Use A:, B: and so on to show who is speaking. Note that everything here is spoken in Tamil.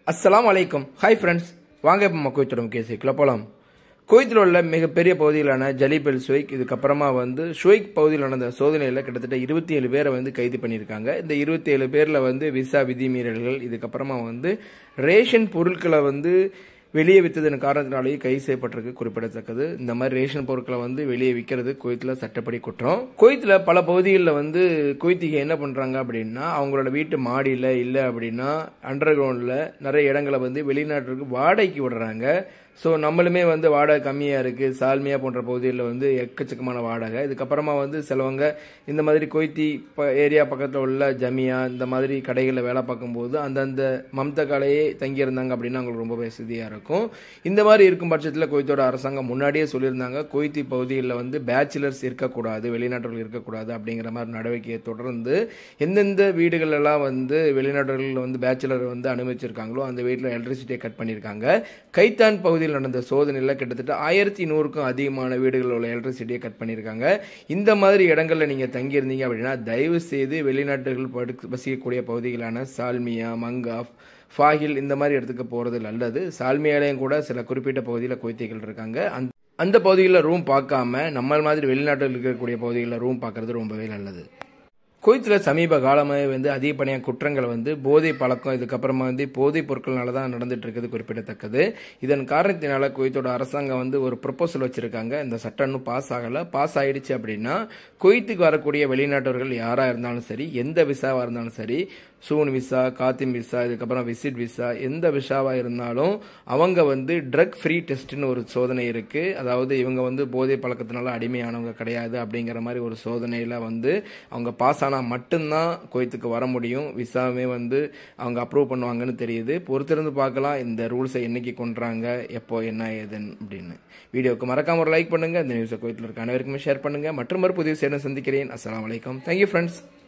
A: அஸ்ஸலாமு அலைக்கும் ஹாய் ஃப்ரெண்ட்ஸ் வாங்க இப்போ நம்ம குவைத்தோட முக்கிய செய்திக்குள்ள போகலாம் குவைத்தில் உள்ள மிகப்பெரிய பகுதியிலான ஜலீபல் ஷுவைக் இதுக்கப்புறமா வந்து ஷுவைக் பகுதியில் நடந்த சோதனையில் கிட்டத்தட்ட இருபத்தி ஏழு பேரை வந்து கைது பண்ணியிருக்காங்க இந்த இருபத்தி ஏழு பேரில் வந்து விசா விதிமீறல்கள் இதுக்கப்புறமா வந்து ரேஷன் பொருட்களை வந்து வெளியே விற்றதன் காரணத்தினாலேயே கைது செய்யப்பட்டிருக்கு குறிப்பிடத்தக்கது இந்த மாதிரி ரேஷன் பொருட்களை வந்து வெளியே விற்கிறது குவைத்தில் சட்டப்படி குற்றம் குவைத்தில் பல பகுதிகளில் வந்து குவைத்திக என்ன பண்ணுறாங்க அப்படின்னா அவங்களோட வீட்டு மாடியில் இல்லை அப்படின்னா அண்டர் கிரவுண்டில் நிறைய இடங்களை வந்து வெளிநாட்டுக்கு வாடகைக்கு விடுறாங்க ஸோ நம்மளுமே வந்து வாடகை கம்மியாக இருக்குது சால்மியா போன்ற பகுதிகளில் வந்து எக்கச்சக்கமான வாடகை இதுக்கப்புறமா வந்து சிலவங்க இந்த மாதிரி கொய்த்தி ப ஏரியா பக்கத்தில் உள்ள ஜமியா இந்த மாதிரி கடைகளில் வேலை பார்க்கும்போது அந்தந்த மம்த கலையே தங்கியிருந்தாங்க அப்படின்னா அவங்களுக்கு ரொம்ப வசதியாக இருக்கும் இந்த மாதிரி இருக்கும் பட்சத்தில் கொய்த்தோட அரசாங்கம் முன்னாடியே சொல்லியிருந்தாங்க கொய்த்தி பகுதிகளில் வந்து பேச்சுலர்ஸ் இருக்கக்கூடாது வெளிநாட்டர்கள் இருக்கக்கூடாது அப்படிங்கிற மாதிரி நடவடிக்கையை தொடர்ந்து எந்தெந்த வீடுகளெல்லாம் வந்து வெளிநாட்டர்கள் வந்து பேச்சுலர் வந்து அனுமதிச்சிருக்காங்களோ அந்த வீட்டில் எலக்ட்ரிசிட்டியை கட் பண்ணியிருக்காங்க கைத்தான் பகுதியில் நடந்த சோதனையில் கிட்டத்தட்ட ஆயிரத்தி நூறுக்கும் அதிகமான வீடுகளில் உள்ள எலக்ட்ரிசிட்டியை கட் பண்ணியிருக்காங்க இந்த மாதிரி இடங்களில் நீங்கள் தங்கியிருந்தீங்க அப்படின்னா தயவு செய்து வெளிநாட்டுகள் படு வசிக்கக்கூடிய பகுதிகளான சால்மியா மங்காஃப் ஃபாகில் இந்த மாதிரி இடத்துக்கு போகிறது நல்லது சால்மியாலையும் கூட சில குறிப்பிட்ட பகுதியில் கொய்த்தைகள் இருக்காங்க அந்த அந்த பகுதிகளில் ரூம் பார்க்காம நம்ம மாதிரி வெளிநாட்டில் இருக்கக்கூடிய பகுதிகளில் ரூம் பார்க்கறது ரொம்பவே நல்லது குவைத்தில் சமீப காலமாக வந்து அதிகப்படியான குற்றங்கள் வந்து போதை பழக்கம் இதுக்கப்புறமா வந்து போதைப் பொருட்கள்னால தான் நடந்துட்டு இருக்குது குறிப்பிடத்தக்கது இதன் காரணத்தினால குவைத்தோட அரசாங்கம் வந்து ஒரு ப்ரொப்போசல் வச்சிருக்காங்க இந்த சட்டம் இன்னும் பாஸ் ஆகலை பாஸ் ஆயிடுச்சு அப்படின்னா குவைத்துக்கு வரக்கூடிய வெளிநாட்டவர்கள் யாராக இருந்தாலும் சரி எந்த விசாவாக இருந்தாலும் சரி சூன் விசா காத்திம் விசா இதுக்கப்புறம் விசிட் விசா எந்த விசாவாக இருந்தாலும் அவங்க வந்து ட்ரக் ஃப்ரீ டெஸ்ட்னு ஒரு சோதனை இருக்குது அதாவது இவங்க வந்து போதை பழக்கத்தினால அடிமையானவங்க கிடையாது அப்படிங்கிற மாதிரி ஒரு சோதனையில் வந்து அவங்க பாஸ் ஆனால் மட்டும்தான் கோயத்துக்கு வர முடியும் விசாவே வந்து அவங்க அப்ரூவ் பண்ணுவாங்கன்னு தெரியுது பொறுத்திருந்து பார்க்கலாம் இந்த ரூல்ஸை என்னைக்கு கொண்டுறாங்க எப்போ என்ன ஏதுன்னு அப்படின்னு வீடியோவுக்கு மறக்காம ஒரு லைக் பண்ணுங்க இந்த நியூஸை கோயத்தில் இருக்க அனைவருக்குமே ஷேர் பண்ணுங்க மற்றும் ஒரு புதிய சேரம் சந்திக்கிறேன் அஸ்லாம் வலைக்கம் தேங்க்யூ ஃப்ரெண்ட்ஸ்